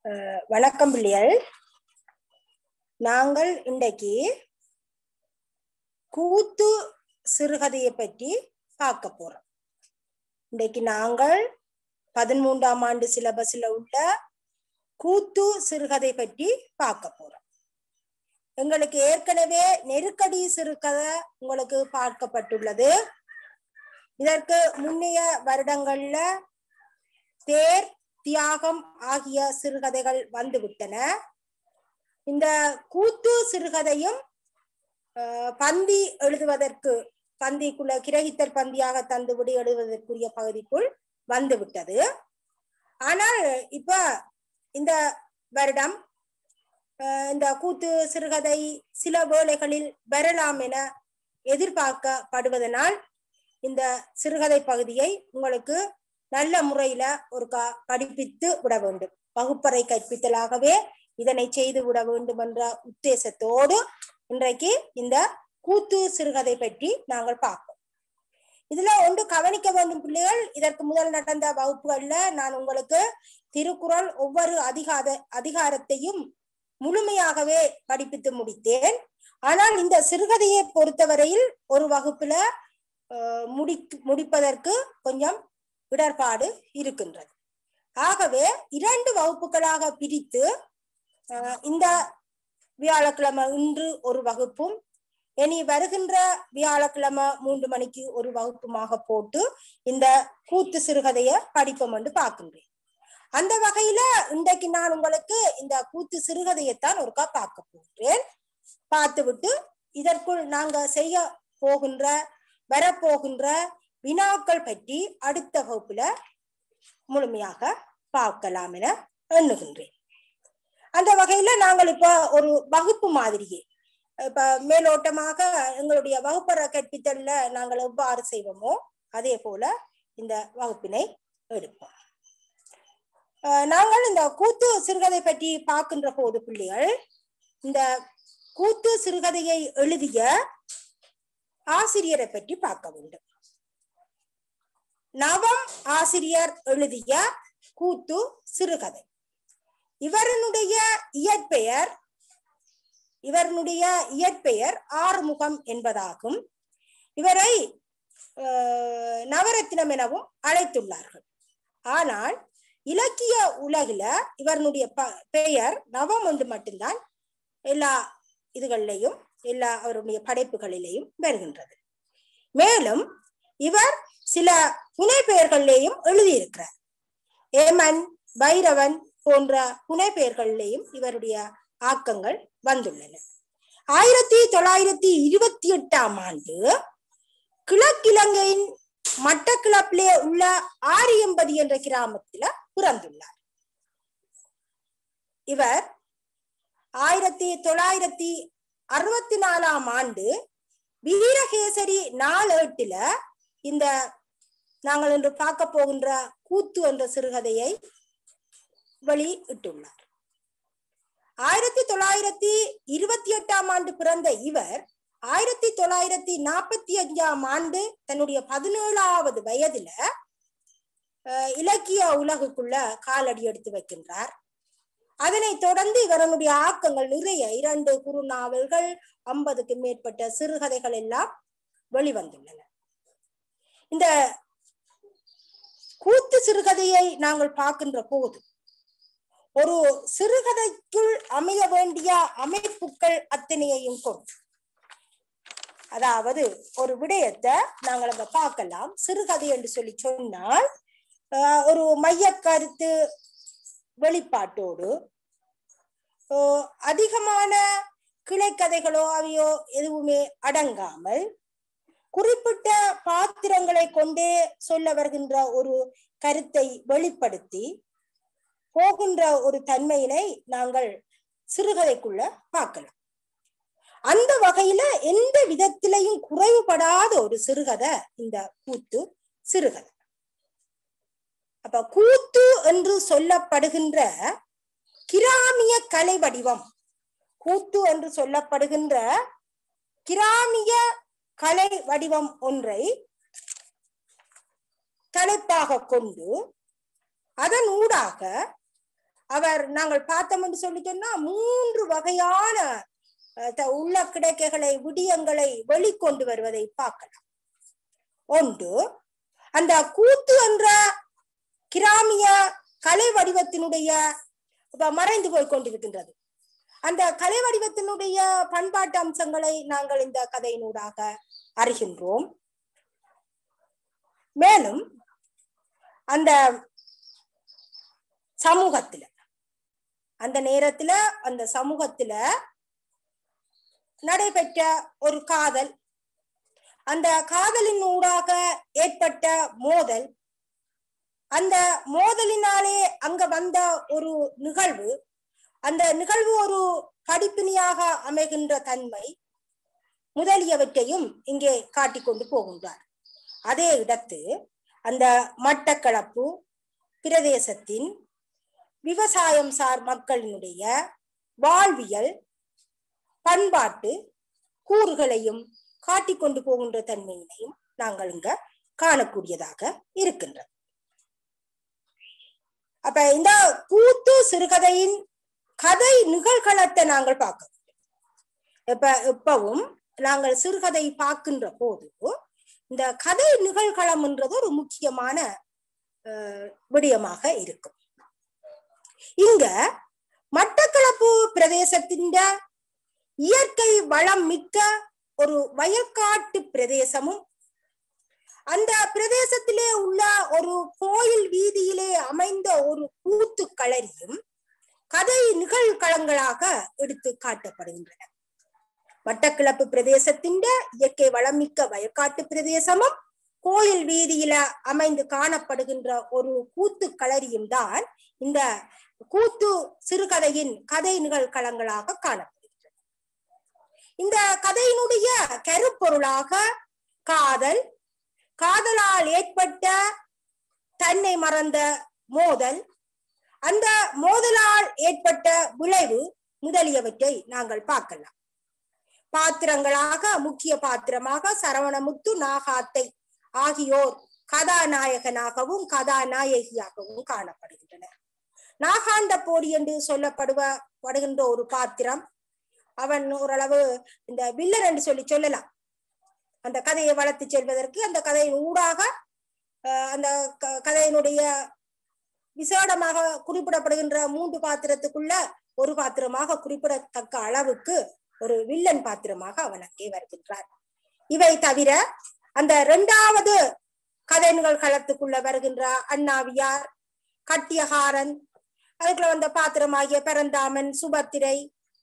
அஹ் வணக்கம் பிள்ளைகள் நாங்கள் இன்றைக்கு கூத்து சிறுகதையை பற்றி பார்க்க போறோம் இன்றைக்கு நாங்கள் பதிமூன்றாம் ஆண்டு சிலபஸ்ல உள்ள கூத்து சிறுகதை பற்றி பார்க்க போறோம் எங்களுக்கு ஏற்கனவே நெருக்கடி சிறுகதை உங்களுக்கு பார்க்கப்பட்டுள்ளது இதற்கு முன்னைய வருடங்கள்ல தேர் தியாகம் ஆகிய சிறுகதைகள் வந்துவிட்டன இந்த கூத்து சிறுகதையும் அஹ், பந்தி எழுதுவதற்கு பந்திக்குள்ள கிரகித்தல் பந்தியாக தந்துவிடு எழுதுவதற்குரிய பகுதிக்குள் வந்துவிட்டது ஆனால் இப்ப இந்த வருடம் அஹ், இந்த கூத்து சிறுகதை சில வேளைகளில் வரலாம் என எதிர்பார்க்கப்படுவதனால் இந்த சிறுகதை பகுதியை உங்களுக்கு நல்ல முறையில ஒரு கா படிப்பித்து விட வேண்டும் வகுப்பறை கற்பித்தலாகவே இதனை செய்து விட வேண்டும் என்ற உத்தேசத்தோடு இன்றைக்கு இந்த கூத்து சிறுகதை பற்றி நாங்கள் பார்ப்போம் இதுல ஒன்று கவனிக்க வேண்டும் பிள்ளைகள் இதற்கு முதல் நடந்த வகுப்புகள்ல நான் உங்களுக்கு திருக்குறள் ஒவ்வொரு அதிகார அதிகாரத்தையும் முழுமையாகவே படிப்பித்து முடித்தேன் ஆனால் இந்த சிறுகதையை பொறுத்தவரையில் ஒரு வகுப்புல அஹ், முடி முடிப்பதற்கு கொஞ்சம் இடர்பாடு இருக்கின்றது ஆகவே இரண்டு வகுப்புகளாக பிரித்து அஹ், இந்த வியாழக்கிழமை இன்று ஒரு வகுப்பும் இனி வருகின்ற வியாழக்கிழமை மூன்று மணிக்கு ஒரு வகுப்புமாக போட்டு இந்த கூத்து சிறுகதையை படிப்போம் என்று பார்க்கின்றேன் அந்த வகையில இன்றைக்கு நான் உங்களுக்கு இந்த கூத்து சிறுகதையைத்தான் ஒருக்கா பார்க்க போகிறேன் பார்த்துவிட்டு இதற்குள் நாங்க செய்ய போகின்ற வரப்போகின்ற வினாக்கள் பற்றி அடுத்த வகுப்புல முழுமையாக பார்க்கலாம் என எண்ணுகின்றேன் அந்த வகையில நாங்கள் இப்ப ஒரு வகுப்பு மாதிரியே இப்ப மேலோட்டமாக எங்களுடைய வகுப்பறை கற்பித்தல்ல நாங்கள் எவ்வாறு செய்வோமோ அதே போல இந்த வகுப்பினை எடுப்போம் அஹ் நாங்கள் இந்த கூத்து சிறுகதை பற்றி பார்க்கின்ற போது பிள்ளைகள் இந்த கூத்து சிறுகதையை எழுதிய ஆசிரியரை பற்றி பார்க்க வேண்டும் நவம் ஆசிரியர் எழுதிய கூத்து சிறுகதை இவருடைய இயற்பெயர் இவருடைய இயற்பெயர் ஆறுமுகம் என்பதாகும் இவரை அஹ், நவரத்னம் எனவும் அழைத்துள்ளார்கள் ஆனால் இலக்கிய உலகில இவருடைய ப- பெயர் நவம் ஒன்று மட்டும்தான் எல்லா இதுகளிலையும் எல்லா அவருடைய படைப்புகளிலேயும் வருகின்றது மேலும் இவர் சில புனை பெயர்களிலேயும் எழுதியிருக்கிறார் ஏமன் பைரவன் போன்ற புனை பெயர்களிலேயும் இவருடைய ஆக்கங்கள் வந்துள்ளன ஆயிரத்தி தொள்ளாயிரத்தி இருபத்தி எட்டாம் ஆண்டு கிழக்கிழங்கையின் மட்டக்கிளப்பிலே உள்ள ஆரியம்பதி என்ற கிராமத்துல பிறந்துள்ளார் இவர் ஆயிரத்தி தொள்ளாயிரத்தி அறுபத்தி நாலாம் ஆண்டு வீரகேசரி நாளேட்டுல இந்த நாங்கள் இன்று பார்க்க போகின்ற கூத்து என்ற சிறுகதையை வெளியிட்டுள்ளார் ஆயிரத்தி தொள்ளாயிரத்தி இருபத்தி எட்டாம் ஆண்டு பிறந்த இவர் ஆயிரத்தி தொள்ளாயிரத்தி நாற்பத்தி அஞ்சாம் ஆண்டு தன்னுடைய பதினேழாவது வயதுல அஹ், இலக்கிய உலகுக்குள்ள காலடி எடுத்து வைக்கின்றார் அதனை தொடர்ந்து இவரனுடைய ஆக்கங்கள் நிறைய இரண்டு குறு நாவல்கள் ஐம்பதுக்கு மேற்பட்ட சிறுகதைகள் எல்லாம் வெளிவந்துள்ளன இந்த கூத்து சிறுகதையை நாங்கள் பார்க்கின்ற போது ஒரு சிறுகதைக்குள் அமைய வேண்டிய அமைப்புகள் அத்தனையையும் கொண்டு அதாவது ஒரு விடயத்தை நாங்கள் அங்க பார்க்கலாம் சிறுகதை என்று சொல்லி சொன்னால் ஆஹ், ஒரு மைய கருத்து வெளிப்பாட்டோடு ஆஹ், அதிகமான கிளைக்கதைகளோ அவையோ எதுவுமே அடங்காமல் குறிப்பிட்ட பாத்திரங்களை கொண்டே சொல்ல வருகின்ற ஒரு கருத்தை வெளிப்படுத்தி போகின்ற ஒரு தன்மையினை நாங்கள் சிறுகதைக்குள்ள பார்க்கலாம் அந்த வகையில எந்த விதத்திலையும் குறைவுபடாத ஒரு சிறுகதை இந்த கூத்து சிறுகதை அப்ப கூத்து என்று சொல்லப்படுகின்ற கிராமிய கலை வடிவம் கூத்து என்று சொல்லப்படுகின்ற கிராமிய கலை வடிவம் ஒன்றை தலைப்பாக கொண்டு அதன் ஊடாக அவர் நாங்கள் பார்த்தோம் என்று சொல்லி சொன்னா மூன்று வகையான அஹ், த- உள்ள கிடைக்கைகளை விடியங்களை வெளிக்கொண்டு வருவதை பார்க்கலாம் ஒன்று அந்த கூத்து என்ற கிராமிய கலை வடிவத்தினுடைய இப்ப மறைந்து போய் கொண்டிருக்கின்றது அந்த கலை வடிவத்தினுடைய பண்பாட்டு அம்சங்களை நாங்கள் இந்த கதையினூடாக அறிகின்றோம் மேலும் அந்த சமூகத்துல அந்த நேரத்துல அந்த சமூகத்துல நடைபெற்ற ஒரு காதல் அந்த காதலின் ஊடாக ஏற்பட்ட மோதல் அந்த மோதலினாலே அங்க வந்த ஒரு நிகழ்வு அந்த நிகழ்வு ஒரு படிப்பினியாக அமைகின்ற தன்மை முதலியவற்றையும் இங்கே காட்டிக்கொண்டு போகின்றார் அதே இடத்து அந்த மட்டக்களப்பு பிரதேசத்தின் விவசாயம் சார் மக்களினுடைய வாழ்வியல் பண்பாட்டு கூறுகளையும் காட்டிக்கொண்டு போகின்ற தன்மையினையும் நாங்கள் இங்க காணக்கூடியதாக இருக்கின்றது அப்ப இந்த கூத்து சிறுகதையின் கதை நிகழ்களத்தை நாங்கள் பார்க்க வேண்டும். இப்ப இப்பவும் நாங்கள் சிறுகதை பார்க்கின்ற போது இந்த கதை நிகழ்களம்ன்றது ஒரு முக்கியமான அஹ், விடயமாக இருக்கும் இங்க மட்டக்களப்பு பிரதேசத்தின் இயற்கை வளம் மிக்க ஒரு வயல்காட்டு பிரதேசமும் அந்த பிரதேசத்திலே உள்ள ஒரு கோயில் வீதியிலே அமைந்த ஒரு கூத்து களரியும் கதை நிகழ்களங்களாக எடுத்து காட்டப்படுகின்றன மட்டக்கிளப்பு பிரதேசத்தின் இயற்கை வளமிக்க வயற்காட்டு பிரதேசமும் கோயில் வீதியில அமைந்து காணப்படுகின்ற ஒரு கூத்து களரியும் தான் இந்த கூத்து சிறுகதையின் கதை நிகழ்களங்களாக காணப்படுகின்றன இந்த கதையினுடைய கருப்பொருளாக காதல் காதலால் ஏற்பட்ட தன்னை மறந்த மோதல் அந்த மோதலால் ஏற்பட்ட விளைவு முதலியவற்றை நாங்கள் பார்க்கலாம் பாத்திரங்களாக முக்கிய பாத்திரமாக சரவணமுத்து நாகாத்தை ஆகியோர் கதாநாயகனாகவும் கதாநாயகியாகவும் காணப்படுகின்றனர் நாகாண்ட போடி என்று சொல்லப்படுவ படுகின்ற ஒரு பாத்திரம் அவன் ஓரளவு இந்த வில்லன் என்று சொல்லி சொல்லலாம் அந்த கதையை வளர்த்து செல்வதற்கு அந்த கதையின் ஊடாக அஹ், அந்த க- கதையினுடைய விசேடமாக குறிப்பிடப்படுகின்ற மூன்று பாத்திரத்துக்குள்ள ஒரு பாத்திரமாக குறிப்பிடத்தக்க அளவுக்கு ஒரு வில்லன் பாத்திரமாக அவன் அங்கே வருகின்றான் இவை தவிர அந்த இரண்டாவது கதை நிகழ்களத்துக்குள்ள வருகின்ற அண்ணாவியார் கட்டியகாரன் அதுக்குள்ள வந்த பாத்திரமாகிய பரந்தாமன் சுபத்திரை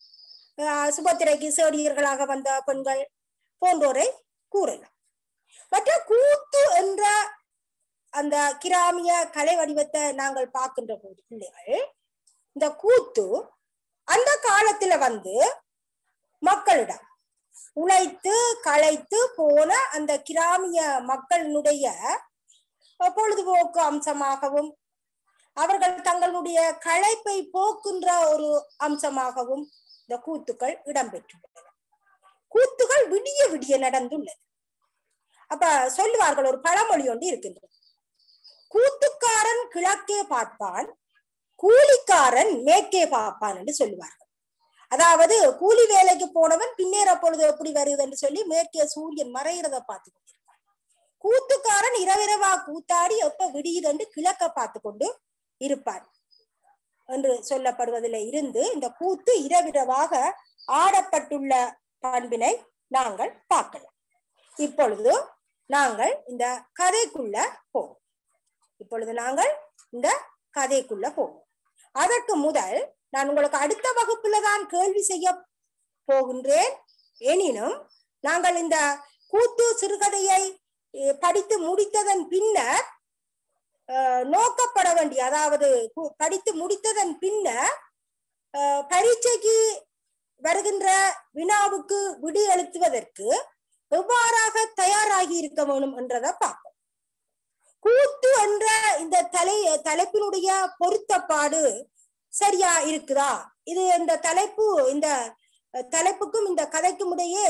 ஆஹ் சுபத்திரைக்கு சேடியர்களாக வந்த பெண்கள் போன்றோரை கூறலாம் மற்ற கூத்து என்ற அந்த கிராமிய கலை வடிவத்தை நாங்கள் பார்க்கின்ற போது பிள்ளைகள் இந்த கூத்து அந்த காலத்துல வந்து மக்களிடம் உழைத்து களைத்து போன அந்த கிராமிய மக்களினுடைய பொழுதுபோக்கு அம்சமாகவும் அவர்கள் தங்களுடைய களைப்பை போக்குன்ற ஒரு அம்சமாகவும் இந்த கூத்துக்கள் இடம்பெற்றுள்ளன கூத்துகள் விடிய விடிய நடந்துள்ளது அப்ப சொல்லுவார்கள் ஒரு பழமொழி ஒன்று இருக்கின்றது கூத்துக்காரன் கிழக்கே பார்ப்பான் கூலிக்காரன் மேற்கே பார்ப்பான் என்று சொல்லுவார்கள் அதாவது கூலி வேலைக்கு போனவன் பின்னேற பொழுது எப்படி வருது என்று சொல்லி மேற்கே சூரியன் மறைகிறத பார்த்து கொண்டிருப்பான் கூத்துக்காரன் இரவிரவா கூத்தாடி எப்ப விடியுது என்று கிழக்க பார்த்து கொண்டு இருப்பான் என்று சொல்லப்படுவதில் இருந்து இந்த கூத்து இரவிரவாக ஆடப்பட்டுள்ள பண்பினை நாங்கள் பார்க்கலாம் இப்பொழுது நாங்கள் இந்த கதைக்குள்ள போவோம் இப்பொழுது நாங்கள் இந்த கதைக்குள்ள போவோம் அதற்கு முதல் நான் உங்களுக்கு அடுத்த வகுப்புல தான் கேள்வி செய்ய போகின்றேன் எனினும் நாங்கள் இந்த கூத்து சிறுகதையை அஹ், படித்து முடித்ததன் பின்னர் அஹ், நோக்கப்பட வேண்டிய அதாவது கு- படித்து முடித்ததன் பின்னர் அஹ், பரீட்சைக்கு வருகின்ற வினாவுக்கு விடு எழுத்துவதற்கு எவ்வாறாக தயாராகி இருக்க வேணும் என்றதை பார்ப்போம் கூத்து என்ற இந்த தலை தலைப்பினுடைய பொருத்தப்பாடு சரியா இருக்குதா இது இந்த தலைப்பு இந்த அஹ், தலைப்புக்கும் இந்த கதைக்கும் இடையே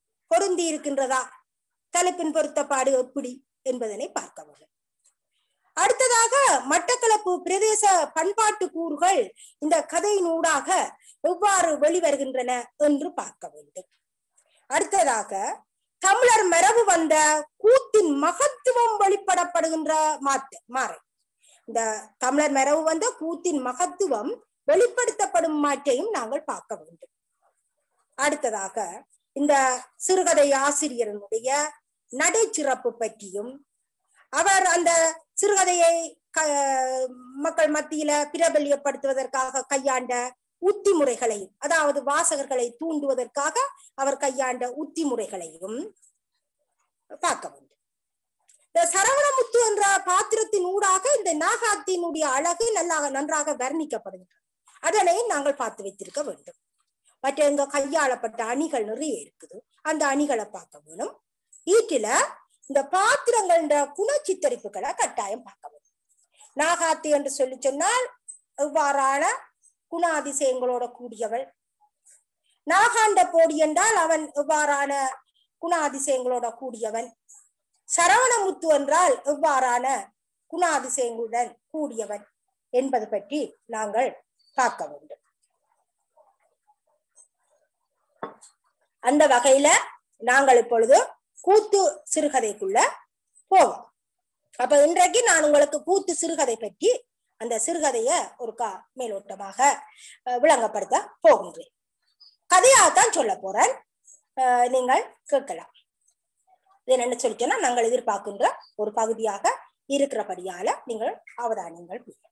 பொருந்தி இருக்கின்றதா தலைப்பின் பொருத்தப்பாடு எப்படி என்பதனை பார்க்க வேண்டும் அடுத்ததாக மட்டக்களப்பு பிரதேச பண்பாட்டு கூறுகள் இந்த கதையினூடாக எவ்வாறு வெளிவருகின்றன என்று பார்க்க வேண்டும் அடுத்ததாக தமிழர் மரபு வந்த கூத்தின் மகத்துவம் வெளிப்படப்படுகின்ற மாத்து மாறை இந்த தமிழர் மரபு வந்த கூத்தின் மகத்துவம் வெளிப்படுத்தப்படும் மாற்றையும் நாங்கள் பார்க்க வேண்டும் அடுத்ததாக இந்த சிறுகதை ஆசிரியரனுடைய நடைச்சிறப்பு பற்றியும் அவர் அந்த சிறுகதையை க- மக்கள் மத்தியில பிரபல்யப்படுத்துவதற்காக கையாண்ட உத்தி முறைகளையும் அதாவது வாசகர்களை தூண்டுவதற்காக அவர் கையாண்ட உத்தி முறைகளையும் பார்க்க வேண்டும் இந்த சரவணமுத்து என்ற பாத்திரத்தின் ஊடாக இந்த நாகாத்தினுடைய அழகு நல்லா நன்றாக வர்ணிக்கப்படுகின்றது அதனை நாங்கள் பார்த்து வைத்திருக்க வேண்டும் மற்ற இங்க கையாளப்பட்ட அணிகள் நிறைய இருக்குது அந்த அணிகளை பார்க்க வேணும் ஈட்டில இந்த பாத்திரங்கள குணச்சித்தரிப்புகளை கட்டாயம் பார்க்க வேண்டும் நாகாத்தி என்று சொல்லி சொன்னால் எவ்வாறான குணாதிசயங்களோட கூடியவள் நாகாண்ட போடி என்றால் அவன் எவ்வாறான குணாதிசயங்களோட கூடியவன் சரவணமுத்து என்றால் எவ்வாறான குணாதிசயங்களுடன் கூடியவன் என்பது பற்றி நாங்கள் பார்க்க வேண்டும் அந்த வகையில நாங்கள் இப்பொழுது கூத்து சிறுகதைக்குள்ள போவோம் அப்ப இன்றைக்கு நான் உங்களுக்கு கூத்து சிறுகதை பற்றி அந்த சிறுகதைய ஒரு கா மேலோட்டமாக அஹ், விளங்கப்படுத்த போகின்றேன் கதையாகத்தான் சொல்ல போறேன் அஹ், நீங்கள் கேட்கலாம் இது என்ன சொல்லி சொன்னா நாங்கள் எதிர்பார்க்கின்ற ஒரு பகுதியாக இருக்கிறபடியால நீங்கள் அவதானியங்கள் புரியும்.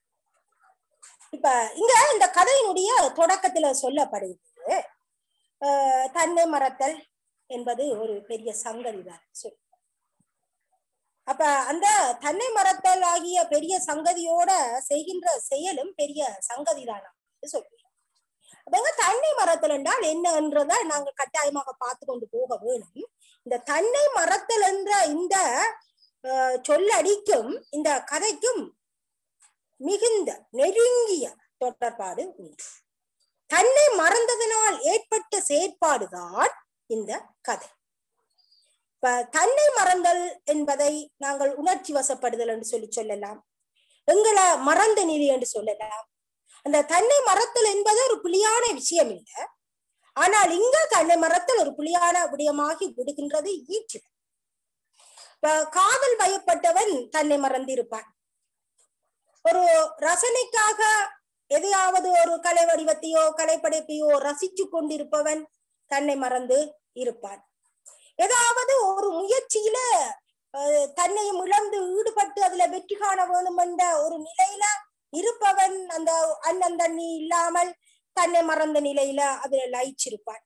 இப்ப இங்க இந்த கதையினுடைய தொடக்கத்துல சொல்லப்படுகிறது அஹ், தன்னை மறத்தல் என்பது ஒரு பெரிய சங்கதி தான் சொல் அப்ப அந்த தன்னை மறத்தல் ஆகிய பெரிய சங்கதியோட செய்கின்ற செயலும் பெரிய சங்கதி தானா சொல்லி அப்பங்க தன்னை மறத்தல் என்றால் என்னன்றத நாங்க கட்டாயமாக பார்த்து கொண்டு போக வேணும் இந்த தன்னை மறத்தல் என்ற இந்த அஹ், சொல்லடிக்கும் இந்த கதைக்கும் மிகுந்த நெருங்கிய தொடர்பாடு உண்டு தன்னை மறந்ததனால் ஏற்பட்ட செயற்பாடுதான் இந்த கதை இப்ப தன்னை மறந்தல் என்பதை நாங்கள் உணர்ச்சி வசப்படுதல் என்று சொல்லி சொல்லலாம் எங்களை மறந்த நிலை என்று சொல்லலாம் அந்த தன்னை மறத்தல் என்பது ஒரு புலியான விஷயம் இல்லை ஆனால் இங்க தன்னை மறத்தல் ஒரு புலியான விடயமாகி விடுகின்றது ஈற்று இப்ப காதல் வயப்பட்டவன் தன்னை மறந்திருப்பான் ஒரு ரசனைக்காக எதையாவது ஒரு கலை வடிவத்தையோ கலைப்படைப்பையோ ரசிச்சு கொண்டிருப்பவன் தன்னை மறந்து இருப்பான் ஏதாவது ஒரு முயற்சியில அஹ், தன்னையும் இழந்து ஈடுபட்டு அதுல வெற்றி காண வேணும் என்ற ஒரு நிலையில இருப்பவன் அந்த அண்ணன் தண்ணி இல்லாமல் தன்னை மறந்த நிலையில அதுல லயிச்சிருப்பான்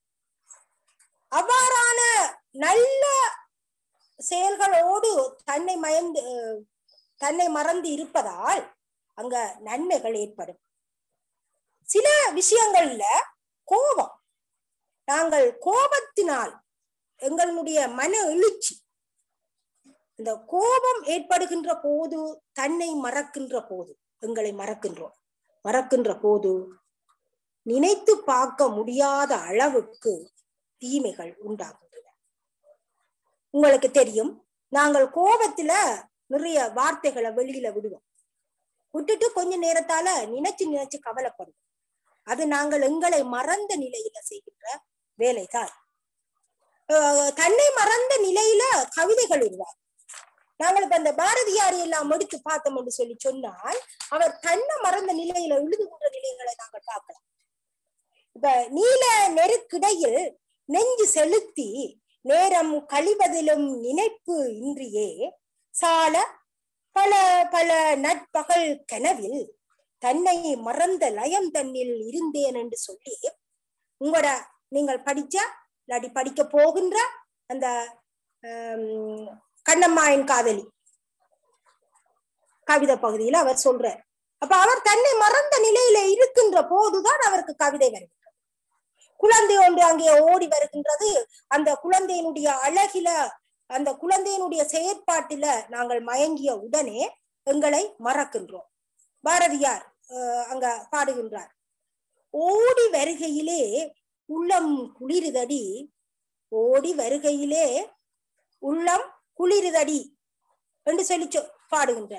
அவ்வாறான நல்ல செயல்களோடு தன்னை மயந்து அஹ், தன்னை மறந்து இருப்பதால் அங்க நன்மைகள் ஏற்படும் சில விஷயங்கள்ல கோபம் நாங்கள் கோபத்தினால் எங்களுடைய மன எழுச்சி இந்த கோபம் ஏற்படுகின்ற போது தன்னை மறக்கின்ற போது எங்களை மறக்கின்றோம் மறக்கின்ற போது நினைத்து பார்க்க முடியாத அளவுக்கு தீமைகள் உண்டாகின்றன உங்களுக்கு தெரியும் நாங்கள் கோபத்துல நிறைய வார்த்தைகளை வெளியில விடுவோம் விட்டுட்டு கொஞ்ச நேரத்தால நினைச்சு நினைச்சு கவலைப்படுவோம் அது நாங்கள் எங்களை மறந்த நிலையில செய்கின்ற வேலைதான் அஹ் தன்னை மறந்த நிலையில கவிதைகள் உருவாகும் நாங்கள் இப்ப இந்த பாரதியாரை எல்லாம் எடுத்து பார்த்தோம் என்று சொல்லி சொன்னால் அவர் தன்னை மறந்த நிலையில எழுதுகின்ற நிலைகளை நாங்கள் பார்க்கலாம் இப்ப நீல நெருக்கிடையில் நெஞ்சு செலுத்தி நேரம் கழிவதிலும் நினைப்பு இன்றியே சால பல பல நட்பகல் கனவில் தன்னை மறந்த லயம் தன்னில் இருந்தேன் என்று சொல்லி உங்களோட நீங்கள் படிச்ச இல்லாட்டி படிக்க போகின்ற அந்த ஆம், கண்ணம்மாயின் காதலி கவிதை பகுதியில அவர் சொல்றார் அப்ப அவர் தன்னை மறந்த நிலையில இருக்கின்ற போதுதான் அவருக்கு கவிதை வருகின்றது குழந்தை ஒன்று அங்கே ஓடி வருகின்றது அந்த குழந்தையினுடைய அழகில அந்த குழந்தையினுடைய செயற்பாட்டில நாங்கள் மயங்கிய உடனே எங்களை மறக்கின்றோம் பாரதியார் அஹ், அங்க பாடுகின்றார் ஓடி வருகையிலே உள்ளம் குளிருதடி ஓடி வருகையிலே உள்ளம் குளிருதடி என்று சொல்லி சொ- பாடுகின்றார்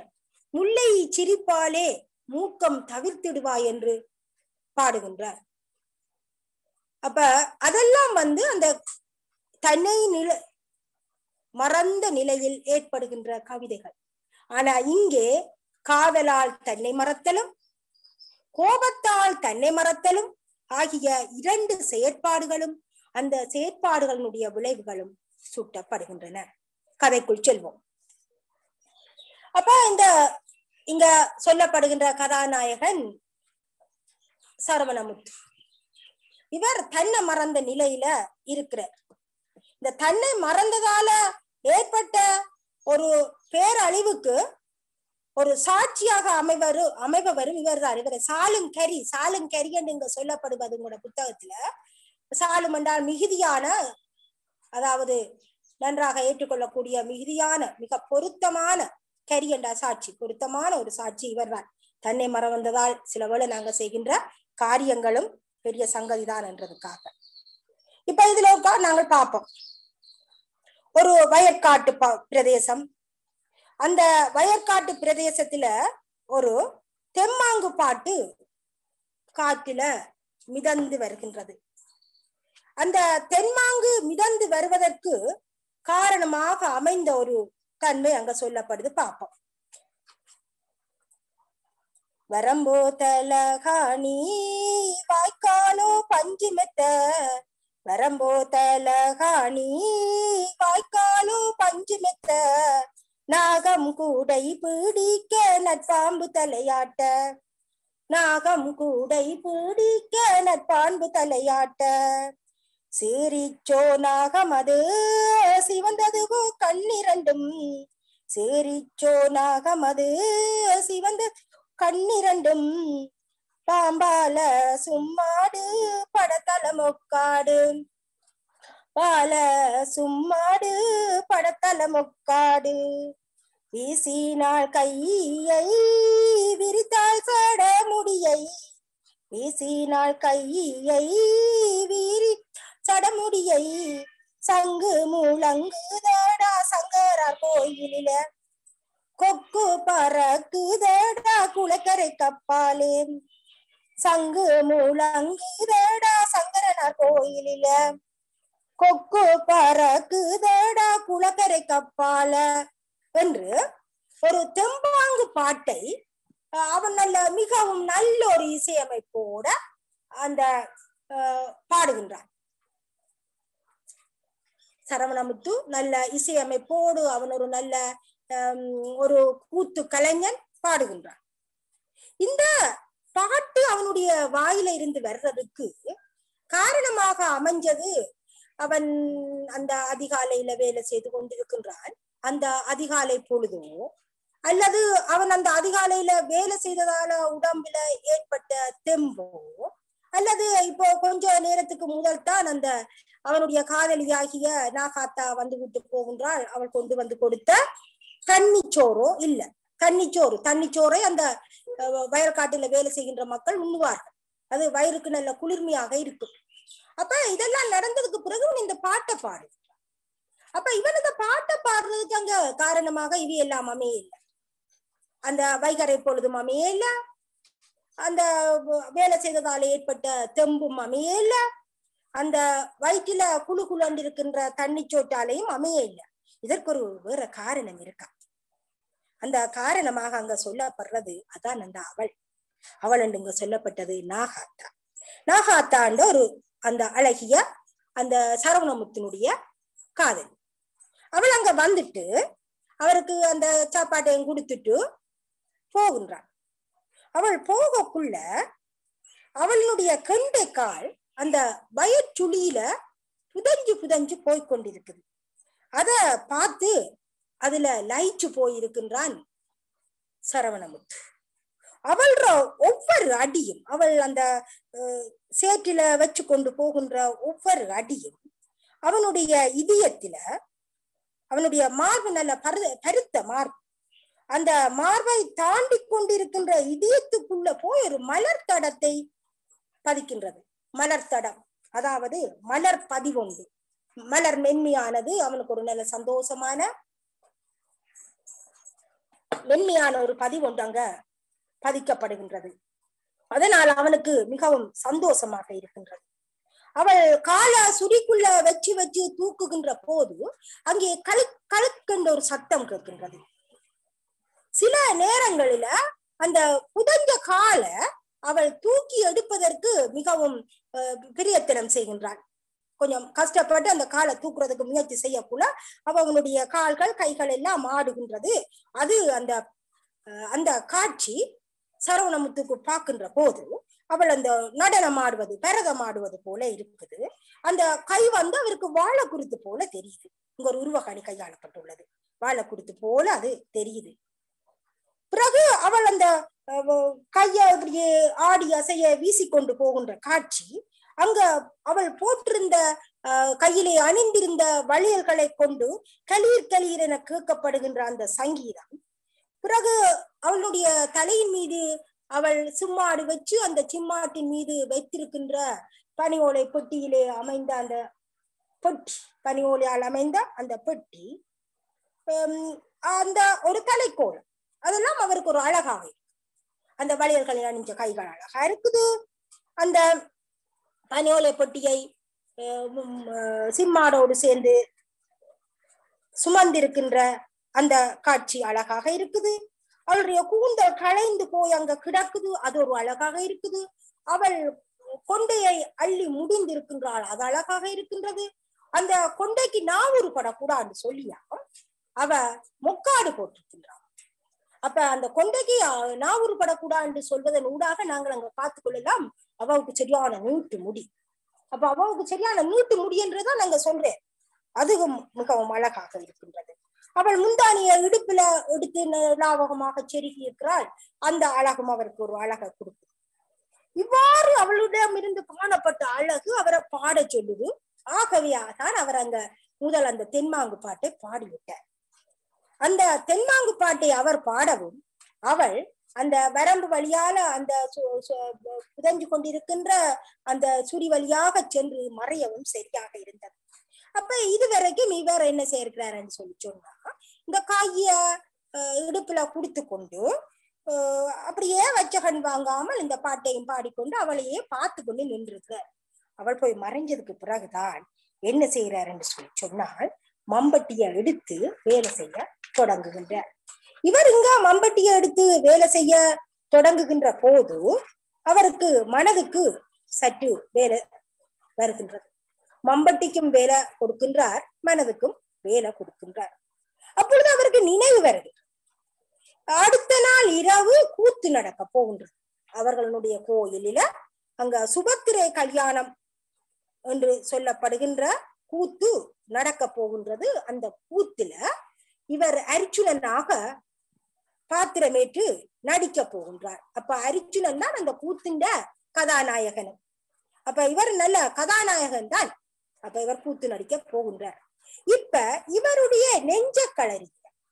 முல்லை சிரிப்பாலே மூக்கம் தவிர்த்திடுவாய் என்று பாடுகின்றார் அப்ப அதெல்லாம் வந்து அந்த தன்னை நில மறந்த நிலையில் ஏற்படுகின்ற கவிதைகள் ஆனா இங்கே காதலால் தன்னை மறத்தலும் கோபத்தால் தன்னை மறத்தலும் ஆகிய இரண்டு செயற்பாடுகளும் அந்த செயற்பாடுகளினுடைய விளைவுகளும் சுட்டப்படுகின்றன கதைக்குள் செல்வோம் அப்ப இந்த இங்க சொல்லப்படுகின்ற கதாநாயகன் சரவணமுத்து இவர் தன்னை மறந்த நிலையில இருக்கிறார் இந்த தன்னை மறந்ததால ஏற்பட்ட ஒரு பேரழிவுக்கு ஒரு சாட்சியாக அமைவரு அமைபவரும் இவர் தான் இவர் சாலும் கரி சாலும் கரி என்று இங்க சொல்லப்படுவது உங்களோட புத்தகத்துல சாலும் என்றால் மிகுதியான அதாவது நன்றாக ஏற்றுக்கொள்ளக்கூடிய மிகுதியான மிக பொருத்தமான கரி என்ற சாட்சி பொருத்தமான ஒரு சாட்சி இவர்தான் தன்னை மறவந்ததால் சில வேளை நாங்க செய்கின்ற காரியங்களும் பெரிய சங்கதிதான் என்றதுக்காக இப்ப இதுல உட்கா- நாங்கள் பார்ப்போம் ஒரு வயற்காட்டு ப- பிரதேசம் அந்த வயற்காட்டு பிரதேசத்துல ஒரு தெம்மாங்கு பாட்டு காட்டுல மிதந்து வருகின்றது அந்த தென்மாங்கு மிதந்து வருவதற்கு காரணமாக அமைந்த ஒரு தன்மை அங்க சொல்லப்படுது பார்ப்போம் வரம்போ தலகாணி வாய்க்காலோ பஞ்சு மெத்த வரம்போ தலகாணி வாய்க்காலோ பஞ்சு மெத்த நாகம் கூடை பிடிக்க நற்பாம்பு தலையாட்ட நாகம் கூடை பிடிக்க நற்பாம்பு தலையாட்ட சீரிச்சோ நாகம் அது சிவந்ததுவோ கண்ணிரண்டும் சீரிச்சோ நாகம் அது சிவந்த கண்ணிரண்டும் பாம்பால சும்மாடு படத்தல மொக்காடு பால சும்மாடு படத்தல மொக்காடு வீசினாள் கையை விரித்தாள் சட முடியை வீசினாள் கையை வீரி சடமுடியை சங்கு முழங்குதடா சங்கரார் கோயிலில கொக்கு பறக்குதடா குளக்கரை கப்பாலே சங்கு முழங்குதடா சங்கரனார் கோயிலில கொக்கு பறக்குதடா குளக்கரை கப்பால என்று ஒரு தெம்பாங்கு பாட்டை அஹ், அவன் நல்ல மிகவும் நல்ல ஒரு இசையமைப்போட அந்த அஹ், பாடுகின்றான் சரவணமுத்து நல்ல இசையமைப்போடு அவன் ஒரு நல்ல ஹம், ஒரு கூத்து கலைஞன் பாடுகின்றான் இந்த பாட்டு அவனுடைய வாயில இருந்து வர்றதுக்கு காரணமாக அமைஞ்சது அவன் அந்த அதிகாலையில வேலை செய்து கொண்டிருக்கின்றான் அந்த அதிகாலை பொழுதோ அல்லது அவன் அந்த அதிகாலையில வேலை செய்ததால உடம்புல ஏற்பட்ட தெம்போ அல்லது இப்போ கொஞ்ச நேரத்துக்கு முதல் தான் அந்த அவனுடைய காதலியாகிய நாகாத்தா வந்து விட்டு போகின்றாள் அவள் கொண்டு வந்து கொடுத்த தண்ணிச்சோறோ இல்ல தண்ணிச்சோறு தண்ணிச்சோறை அந்த அஹ், வயல்காட்டுல வேலை செய்கின்ற மக்கள் உண்ணுவார்கள் அது வயிறுக்கு நல்ல குளிர்மையாக இருக்கும் அப்ப இதெல்லாம் நடந்ததுக்கு பிறகு இவன் இந்த பாட்டை பாடு அப்ப இவன் இந்த பாட்டை பாடுறதுக்கு அங்க காரணமாக இவை எல்லாம் அமையல அந்த வைகரை பொழுதும் அமையல அந்த வ- வேலை செய்ததால ஏற்பட்ட தெம்பும் அமையல அந்த வயிற்றில குழு குழண்டு இருக்கின்ற தண்ணி சோட்டாலையும் அமைய இல்லை இதற்கு ஒரு வேற காரணம் இருக்கா அந்த காரணமாக அங்க சொல்லப்படுறது அதான் அந்த அவள் அவள் என்று இங்க சொல்லப்பட்டது நாகாத்தா நாகாத்தாண்ட ஒரு அந்த அழகிய அந்த சரவணமுத்தினுடைய காதல் அவள் அங்க வந்துட்டு அவருக்கு அந்த சாப்பாட்டையும் கொடுத்துட்டு போகின்றாள் அவள் போகக்குள்ள அவளுடைய கெண்டை கால் அந்த வயச்சுளியில புதஞ்சு புதஞ்சு போய் கொண்டிருக்குது அத பார்த்து அதுல லயிச்சு போயிருக்கின்றான் சரவணமுத்து அவள்ற ஒவ்வொரு அடியும் அவள் அந்த அஹ், சேற்றில வச்சு கொண்டு போகின்ற ஒவ்வொரு அடியும் அவனுடைய இதயத்தில அவனுடைய மார்பு நல்ல பரு பருத்த மார்பு அந்த மார்பை தாண்டி கொண்டிருக்கின்ற இதயத்துக்குள்ள போய் ஒரு மலர் தடத்தை பதிக்கின்றது மலர் தடம் அதாவது மலர் பதிவொண்டு மலர் மென்மையானது அவனுக்கு ஒரு நல்ல சந்தோஷமான மென்மையான ஒரு பதிவு ஒன்று அங்க பதிக்கப்படுகின்றது அதனால் அவனுக்கு மிகவும் சந்தோஷமாக இருக்கின்றது அவள் கால சுரிக்குள்ள வச்சு வச்சு தூக்குகின்ற போது அங்கே கழு கழுக்கென்ற ஒரு சத்தம் கேட்கின்றது சில நேரங்களில அந்த புதஞ்ச கால அவள் தூக்கி எடுப்பதற்கு மிகவும் அஹ், பிரியத்தனம் செய்கின்றாள் கொஞ்சம் கஷ்டப்பட்டு அந்த காலை தூக்குறதுக்கு முயற்சி செய்யக்குள்ள அவனுடைய கால்கள் கைகள் எல்லாம் ஆடுகின்றது அது அந்த அஹ், அந்த காட்சி சரவணமுத்துக்கு பார்க்கின்ற போது அவள் அந்த நடனம் ஆடுவது பரதம் ஆடுவது போல இருக்குது அந்த கை வந்து அவருக்கு வாழை குருத்து போல தெரியுது இங்க ஒரு உருவகாணி கையாளப்பட்டுள்ளது வாழை குருத்து போல அது தெரியுது பிறகு அவள் அந்த அஹ், கையை அப்படியே ஆடி அசைய வீசிக்கொண்டு போகின்ற காட்சி அங்க அவள் போட்டிருந்த அஹ், கையிலே அணிந்திருந்த வளையல்களை கொண்டு களீர் களீர் என கேட்கப்படுகின்ற அந்த சங்கீதம் பிறகு அவளுடைய தலையின் மீது அவள் சிம்மாடு வச்சு அந்த சிம்மாட்டின் மீது வைத்திருக்கின்ற பனியோலை பெட்டியிலே அமைந்த அந்த பெட்டி பனியோலையால் அமைந்த அந்த பெட்டி ஹம், அந்த ஒரு தலைக்கோள் அதெல்லாம் அவருக்கு ஒரு அழகாக இருக்கு. அந்த வளையல்களை அணிஞ்ச கைகள் அழகா இருக்குது அந்த பனியோலை பெட்டியை அஹ், உம், அஹ், சிம்மாடோடு சேர்ந்து சுமந்திருக்கின்ற அந்த காட்சி அழகாக இருக்குது அவளுடைய கூந்தல் களைந்து போய் அங்க கிடக்குது அது ஒரு அழகாக இருக்குது அவள் கொண்டையை அள்ளி முடிந்திருக்கின்றாள் அது அழகாக இருக்கின்றது அந்த கொண்டைக்கு நாவூறு படக்கூடாது சொல்லியா அவ முக்காடு போட்டிருக்கின்றாள் அப்ப அந்த கொண்டைக்கு அஹ், நாவூறு படக்கூடாது சொல்வதன் ஊடாக நாங்கள் அங்க பார்த்து கொள்ளலாம் அவளுக்கு சரியான நீட்டு முடி அப்ப அவளுக்கு சரியான நீட்டு முடின்றதான் நாங்க சொல்றேன் அதுவும் மிகவும் அழகாக இருக்கின்றது அவள் முந்தானிய இடுப்புல எடுத்து ந- லாவகமாக செருகி இருக்கிறாள் அந்த அழகும் அவருக்கு ஒரு அழகை கொடுக்குது இவ்வாறு அவளிடம் இருந்து காணப்பட்ட அழகு அவரை பாட சொல்லுது ஆகவே தான் அவர் அங்க முதல் அந்த தென்மாங்கு பாட்டை பாடிவிட்டார் அந்த தென்மாங்கு பாட்டை அவர் பாடவும் அவள் அந்த வரம்பு வழியால அந்த சு- சு- புதஞ்சு கொண்டிருக்கின்ற அந்த சுரி வழியாக சென்று மறையவும் சரியாக இருந்தது அப்ப இது வரைக்கும் இவர் என்ன செய்யிருக்கிறாருன்னு சொல்லி சொன்னா இந்த காய அஹ், இடுப்புல குடுத்து கொண்டு அஹ், அப்படியே வச்ச கண் வாங்காமல் இந்த பாட்டையும் பாடிக்கொண்டு அவளையே பார்த்து கொண்டு நின்றிருக்கிறார் அவள் போய் மறைஞ்சதுக்கு பிறகுதான் என்ன செய்யறாருன்னு சொல்லி சொன்னால் மம்பட்டியை எடுத்து வேலை செய்ய தொடங்குகின்றார் இவர் இங்க மம்பட்டியை எடுத்து வேலை செய்ய தொடங்குகின்ற போது அவருக்கு மனதுக்கு சற்று வேலை வருகின்றது மம்பட்டிக்கும் வேலை கொடுக்கின்றார் மனதுக்கும் வேலை கொடுக்கின்றார் அப்பொழுது அவருக்கு நினைவு வருது அடுத்த நாள் இரவு கூத்து நடக்க போகின்றது அவர்களுடைய கோயிலில அங்க சுபத்திரை கல்யாணம் என்று சொல்லப்படுகின்ற கூத்து நடக்க போகின்றது அந்த கூத்துல இவர் அர்ஜுனனாக பாத்திரமேற்று நடிக்க போகின்றார் அப்ப அர்ஜுனன் தான் அந்த கூத்தின் கதாநாயகன் அப்ப இவர் நல்ல கதாநாயகன் தான் அப்ப இவர் கூத்து நடிக்க போகின்றார் இப்ப இவருடைய நெஞ்ச களரி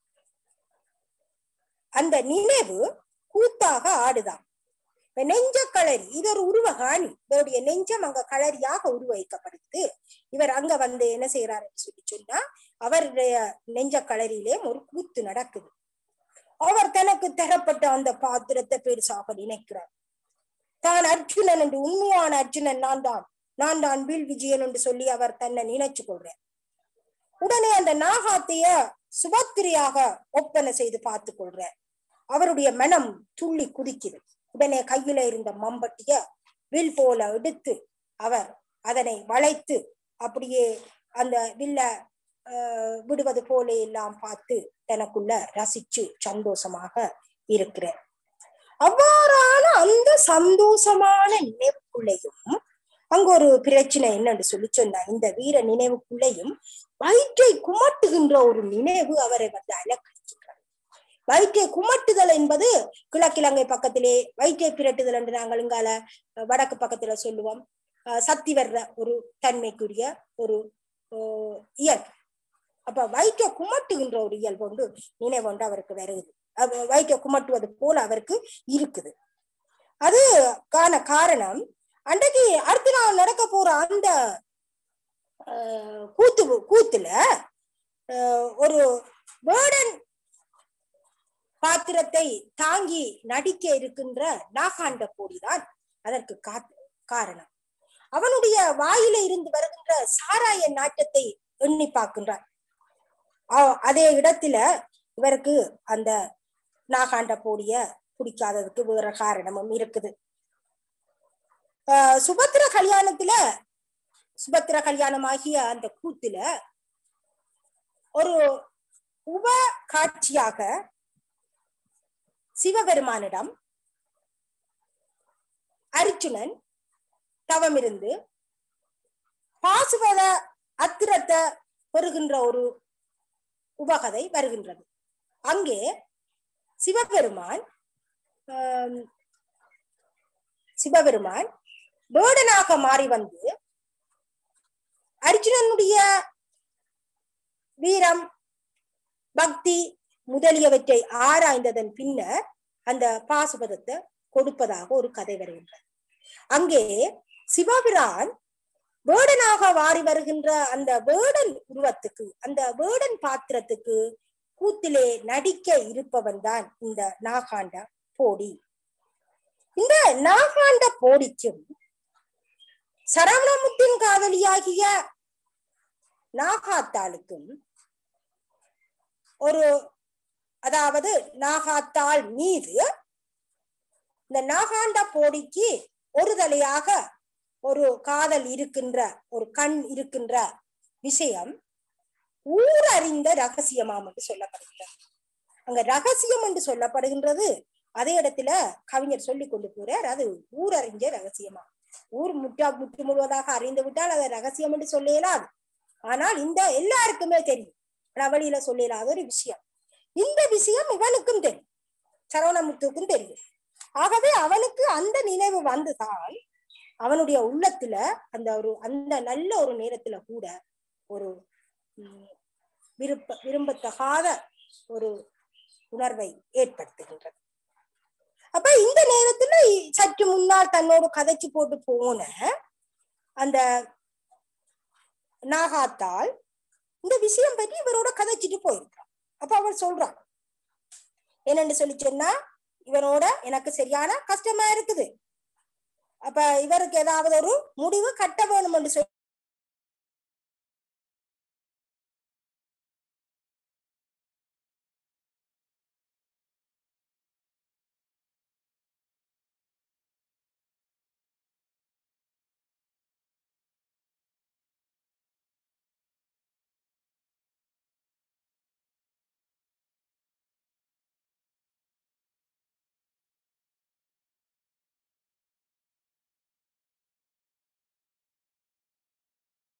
அந்த நினைவு கூத்தாக ஆடுதாம் இப்ப நெஞ்ச களரி இது ஒரு உருவகாணி இவருடைய நெஞ்சம் அங்க களரியாக உருவகிக்கப்படுது இவர் அங்க வந்து என்ன செய்யறாருன்னு சொல்லி சொன்னா அவருடைய நெஞ்ச களரியிலே ஒரு கூத்து நடக்குது அவர் தனக்கு தரப்பட்ட அந்த பாத்திரத்தை பெருசாக நினைக்கிறார் தான் அர்ஜுனன் என்று உண்மையான அர்ஜுனன் நான் தான் நான் தான் வில் விஜயன் என்று சொல்லி அவர் தன்னை நினைச்சு கொள்றார் உடனே அந்த நாகாத்தைய சுபத்திரியாக ஒப்பனை செய்து பார்த்து கொள்றார் அவருடைய மனம் துள்ளி குதிக்குது உடனே கையில இருந்த மம்பட்டிய வில் போல எடுத்து அவர் அதனை வளைத்து அப்படியே அந்த வில்ல ஆஹ், விடுவது போல எல்லாம் பார்த்து தனக்குள்ள ரசிச்சு சந்தோஷமாக இருக்கிறார் அவ்வாறான அந்த சந்தோஷமான நினைவுக்குள்ளேயும் அங்க ஒரு பிரச்சனை என்னன்னு சொல்லி சொன்னா இந்த வீர நினைவுக்குள்ளேயும் வயிற்றை குமட்டுகின்ற ஒரு நினைவு அவரை வந்து அலக்கழிக்கின்றது வயிற்றை குமட்டுதல் என்பது கிழக்கிழங்கை பக்கத்திலே வயிற்றை பிரட்டுதல் என்று நாங்கள் இங்கால அஹ், வடக்கு பக்கத்துல சொல்லுவோம் அஹ், சக்தி வர்ற ஒரு தன்மைக்குரிய ஒரு அஹ், இயல்பு அப்ப வயிற்றை குமட்டுகின்ற ஒரு இயல்பு ஒன்று நினைவு ஒன்று அவருக்கு வருகுது அது வயிற்றை குமட்டுவது போல அவருக்கு இருக்குது அது காண காரணம் அன்றைக்கு அடுத்த நாள் நடக்க போற அந்த ஆஹ், கூத்து கூத்துல ஆஹ், ஒரு வேடன் பாத்திரத்தை தாங்கி நடிக்க இருக்கின்ற நாகாண்ட போடிதான் அதற்கு கா- காரணம் அவனுடைய வாயில இருந்து வருகின்ற சாராய நாட்டத்தை எண்ணி பார்க்கின்றார் அ- அதே இடத்துல இவருக்கு அந்த நாகாண்ட போடிய பிடிக்காததுக்கு வேற காரணமும் இருக்குது ஆஹ் சுபத்திர கல்யாணத்துல சுபத்திர கல்யாணமாகிய அந்த கூத்துல ஒரு உப காட்சியாக சிவபெருமானிடம் அர்ஜுனன் தவமிருந்து பாசுபத அத்திரத்தை பெறுகின்ற ஒரு உபகதை வருகின்றது அங்கே சிவபெருமான் ஆம், சிவபெருமான் வேடனாக மாறி வந்து அர்ஜுனனுடைய வீரம் பக்தி முதலியவற்றை ஆராய்ந்ததன் பின்னர் அந்த பாசுபதத்தை கொடுப்பதாக ஒரு கதை வருகின்றது அங்கே சிவபிரான் வேடனாக வாரி வருகின்ற அந்த வேடன் உருவத்துக்கு அந்த வேடன் பாத்திரத்துக்கு கூத்திலே நடிக்க இருப்பவன் தான் இந்த நாகாண்ட போடி இந்த நாகாண்ட போடிக்கும் சரவணமுத்தின் காதலியாகிய நாகாத்தாளுக்கும் ஒரு அதாவது நாகாத்தாள் மீது இந்த நாகாண்ட போடிக்கு ஒரு தலையாக ஒரு காதல் இருக்கின்ற ஒரு கண் இருக்கின்ற விஷயம் ஊரறிந்த ரகசியமாம் என்று சொல்லப்படுகிறது அங்க ரகசியம் என்று சொல்லப்படுகின்றது அதே இடத்துல கவிஞர் சொல்லி கொண்டு போறார் அது ஊரறிஞ்ச ரகசியமா ஊர் முற்றா முற்று முழுவதாக அறிந்து விட்டால் அதை ரகசியம் என்று சொல்ல இயலாது ஆனால் இந்த எல்லாருக்குமே தெரியும் ஆனா வெளியில சொல்ல இயலாத ஒரு விஷயம் இந்த விஷயம் இவனுக்கும் தெரியும் சரவணமுத்துக்கும் தெரியும் ஆகவே அவனுக்கு அந்த நினைவு வந்துதான் அவனுடைய உள்ளத்துல அந்த ஒரு அந்த நல்ல ஒரு நேரத்துல கூட ஒரு உம், விருப்ப விரும்பத்தகாத ஒரு உணர்வை ஏற்படுத்துகின்றது அப்ப இந்த நேரத்துல இ- சற்று முன்னால் தன்னோடு கதைச்சு போட்டு போன அந்த நாகாத்தாள் இந்த விஷயம் பற்றி இவரோட கதைச்சிட்டு போயிருக்கான் அப்ப அவள் சொல்றான் என்னன்னு சொல்லி சொன்னா இவனோட எனக்கு சரியான கஷ்டமா இருக்குது அப்ப இவருக்கு ஏதாவது ஒரு முடிவு கட்ட வேணும் என்று சொல்லி